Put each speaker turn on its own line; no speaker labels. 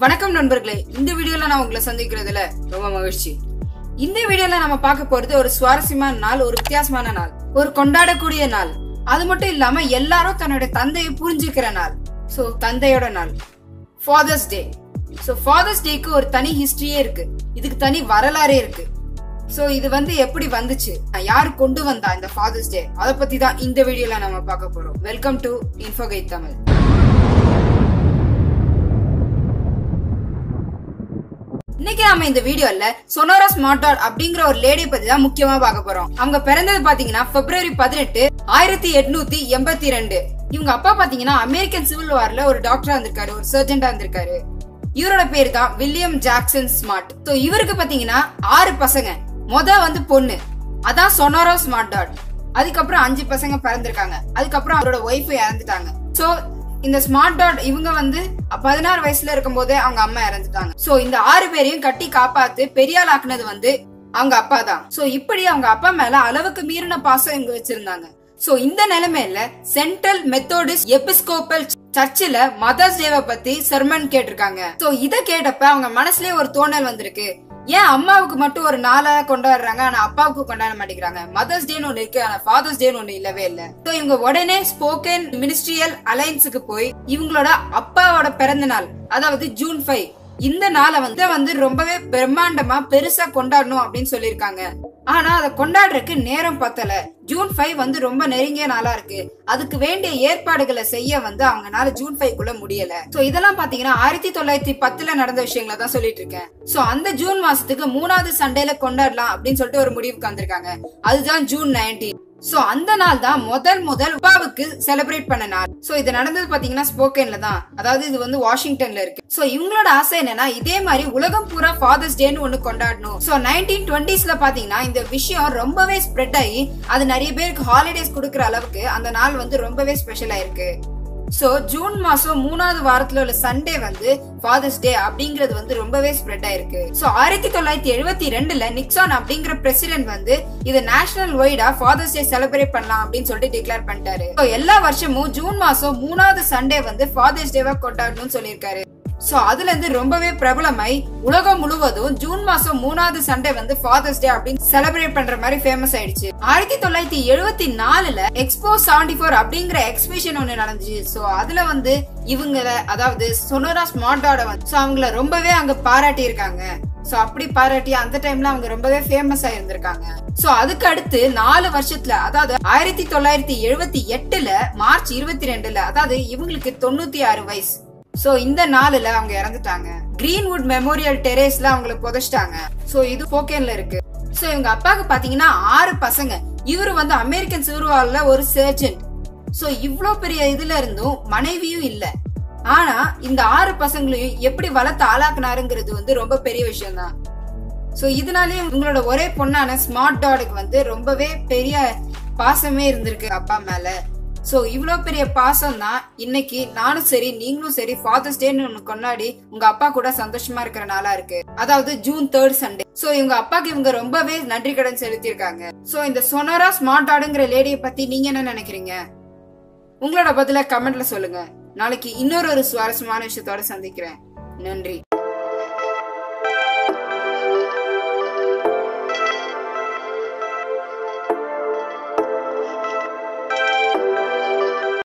வணக்கம் நண்பர்களே இந்த வீடியோல நான் உங்களை சந்திக்கிறதுல ரொம்ப மகிழ்ச்சி இந்த வீடியோல நம்ம பார்க்க போறது ஒரு சுவாரஸ்யமான நாள் ஒரு வித்தியாசமான நாள் ஒரு கொண்டாடக்கூடிய நாள் அது மட்டும் இல்லாம எல்லாரும் தன்னோட தந்தையை புரிஞ்சுக்கிற நாள் சோ தந்தையோட நாள் ஃபாதர்ஸ் டே சோ ஃபாதர்ஸ் டேக்கு ஒரு தனி ஹிஸ்டரியே இருக்கு இதுக்கு தனி வரலாறே இருக்கு சோ இது வந்து எப்படி வந்துச்சு யாரு கொண்டு வந்தா இந்த ஃபாதர்ஸ் டே அத பத்தி தான் இந்த வீடியோல நம்ம பார்க்க போறோம் வெல்கம் டு இன்ஃபோகை தமிழ் இன்னைக்கு நாம இந்த வீடியோல சொனோரா ஸ்மார்ட் டாட் அப்படிங்கிற ஒரு லேடி பத்தி தான் முக்கியமா பார்க்க போறோம் அவங்க பிறந்தது பாத்தீங்கன்னா பிப்ரவரி பதினெட்டு ஆயிரத்தி எட்நூத்தி எண்பத்தி ரெண்டு இவங்க அப்பா பாத்தீங்கன்னா அமெரிக்கன் சிவில் வார்ல ஒரு டாக்டரா இருந்திருக்காரு ஒரு சர்ஜென்டா இருந்திருக்காரு இவரோட பேர் தான் வில்லியம் ஜாக்சன் ஸ்மார்ட் சோ இவருக்கு பாத்தீங்கன்னா ஆறு பசங்க மொத வந்து பொண்ணு அதான் சொனோரா ஸ்மார்ட் டாட் அதுக்கப்புறம் அஞ்சு பசங்க பிறந்திருக்காங்க அதுக்கப்புறம் அவரோட ஒய்ஃப் இறந்துட்டாங்க சோ இந்த ஸ்மார்ட் டாட் இவங்க வந்து பதினாறு வயசுல இருக்கும் போதே அவங்க அம்மா இறந்துட்டாங்க சோ இந்த ஆறு பேரையும் கட்டி காப்பாத்து பெரியாள் ஆக்குனது வந்து அவங்க அப்பா தான் சோ இப்படி அவங்க அப்பா மேல அளவுக்கு மீறின பாசம் இவங்க வச்சிருந்தாங்க சோ இந்த நிலைமையில சென்ட்ரல் மெத்தோடிஸ்ட் எபிஸ்கோப்பல் சர்ச்சில் மதர்ஸ் டேவை பத்தி சர்மன் கேட்டிருக்காங்க சோ இத கேட்டப்ப அவங்க மனசுலயே ஒரு தோணல் வந்திருக்கு ஏன் அம்மாவுக்கு மட்டும் ஒரு நாளா கொண்டாடுறாங்க ஆனா அப்பாவுக்கு கொண்டாட மாட்டேங்கிறாங்க மதர்ஸ் டேன்னு ஒண்ணு இருக்கு ஆனா ஃபாதர்ஸ் டேன்னு ஒண்ணு இல்லவே இல்ல சோ இவங்க உடனே ஸ்போக்கன் மினிஸ்ட்ரியல் அலைன்ஸுக்கு போய் இவங்களோட அப்பாவோட பிறந்த நாள் அதாவது ஜூன் ஃபைவ் இந்த நாளை வந்து வந்து ரொம்பவே பிரம்மாண்டமா பெருசா கொண்டாடணும் அப்படின்னு சொல்லியிருக்காங்க ஆனா அதை கொண்டாடுறதுக்கு நேரம் பத்தல ஜூன் ஃபைவ் வந்து ரொம்ப நெருங்கிய நாளா இருக்கு அதுக்கு வேண்டிய ஏற்பாடுகளை செய்ய வந்து அவங்கனால ஜூன் ஃபைவ் குள்ள முடியல சோ இதெல்லாம் பாத்தீங்கன்னா ஆயிரத்தி தொள்ளாயிரத்தி பத்துல நடந்த விஷயங்கள தான் சொல்லிட்டு இருக்கேன் சோ அந்த ஜூன் மாசத்துக்கு மூணாவது சண்டேல கொண்டாடலாம் அப்படின்னு சொல்லிட்டு ஒரு முடிவுக்கு வந்திருக்காங்க அதுதான் ஜூன் நைன்டீன் சோ அந்த நாள் தான் முதல் முதல் உபாவுக்கு செலிப்ரேட் பண்ண நாள் சோ இது நடந்தது பாத்தீங்கன்னா ஸ்போக்கன்ல தான் அதாவது இது வந்து வாஷிங்டன்ல இருக்கு சோ இவங்களோட ஆசை என்னன்னா இதே மாதிரி உலகம் பூரா ஃபாதர்ஸ் டேன்னு ஒண்ணு கொண்டாடணும் சோ நைன்டீன் டுவெண்ட்டிஸ்ல பாத்தீங்கன்னா இந்த விஷயம் ரொம்பவே ஸ்ப்ரெட் ஆகி அது நிறைய பேருக்கு ஹாலிடேஸ் கொடுக்கற அளவுக்கு அந்த நாள் வந்து ரொம்பவே ஸ்பெஷலா இருக்கு சோ ஜூன் மாசம் மூணாவது வாரத்துல உள்ள சண்டே வந்து ஃபாதர்ஸ் டே அப்படிங்கிறது வந்து ரொம்பவே ஸ்ப்ரெட் ஆயிருக்கு சோ ஆயிரத்தி தொள்ளாயிரத்தி எழுபத்தி ரெண்டுல நிக்சான் அப்படிங்கிற பிரசிடென்ட் வந்து இது நேஷனல் வைடா ஃபாதர்ஸ் டே செலிப்ரேட் பண்ணலாம் அப்படின்னு சொல்லிட்டு டிக்ளேர் பண்ணிட்டாரு So, எல்லா வருஷமும் ஜூன் மாசம் மூணாவது சண்டே வந்து ஃபாதர்ஸ் டேவா கொண்டாடணும்னு சொல்லியிருக்காரு சோ அதுல இருந்து ரொம்பவே பிரபலமாய் உலகம் முழுவதும் ஜூன் மாசம் மூணாவது சண்டே வந்து ஃபாதர்ஸ் டே அப்படின்னு செலிப்ரேட் பண்ற மாதிரி ஃபேமஸ் ஆயிடுச்சு ஆயிரத்தி தொள்ளாயிரத்தி எழுபத்தி நாலுல எக்ஸ்போ செவன்டி ஃபோர் அப்படிங்கிற எக்ஸிபிஷன் ஒண்ணு நடந்துச்சு சோ அதுல வந்து இவங்கள அதாவது சொனோரா ஸ்மார்ட் டாட வந்து so அவங்கள ரொம்பவே அங்க பாராட்டி இருக்காங்க சோ அப்படி பாராட்டி அந்த டைம்ல அவங்க ரொம்பவே ஃபேமஸ் ஆயிருந்திருக்காங்க சோ அதுக்கு அடுத்து நாலு வருஷத்துல அதாவது ஆயிரத்தி தொள்ளாயிரத்தி எழுபத்தி எட்டுல மார்ச் இருபத்தி ரெண்டுல அதாவது இவங்களுக்கு தொண்ணூத்தி ஆறு வயசு சோ இந்த நாளுல அவங்க இறந்துட்டாங்க கிரீன்வுட் மெமோரியல் டெரேஸ்ல அவங்கள புதைச்சிட்டாங்க சோ இது போக்கேன்ல இருக்கு சோ இவங்க அப்பாவுக்கு பாத்தீங்கன்னா ஆறு பசங்க இவரு வந்து அமெரிக்கன் சிறுவாள்ல ஒரு சர்ஜென்ட் சோ இவ்ளோ பெரிய இதுல இருந்தும் மனைவியும் இல்ல ஆனா இந்த ஆறு பசங்களையும் எப்படி வளர்த்து ஆளாக்குனாருங்கிறது வந்து ரொம்ப பெரிய விஷயம் தான் சோ இதனாலயே இவங்களோட ஒரே பொண்ணான ஸ்மார்ட் டாடுக்கு வந்து ரொம்பவே பெரிய பாசமே இருந்திருக்கு அப்பா மேல சோ இவ்ளோ பெரிய பாசம் தான் இன்னைக்கு நானும் சரி நீங்களும் சரி ஃபாதர்ஸ் டேன்னு ஒண்ணு கொண்டாடி உங்க அப்பா கூட சந்தோஷமா இருக்கிற நாளா இருக்கு அதாவது ஜூன் தேர்ட் சண்டே சோ இவங்க அப்பாக்கு இவங்க ரொம்பவே நன்றி கடன் செலுத்தியிருக்காங்க சோ இந்த சொனோரா ஸ்மார்ட் டாடுங்கிற லேடியை பத்தி நீங்க என்ன நினைக்கிறீங்க உங்களோட பதில கமெண்ட்ல சொல்லுங்க நாளைக்கு இன்னொரு ஒரு சுவாரஸ்யமான விஷயத்தோட சந்திக்கிறேன் நன்றி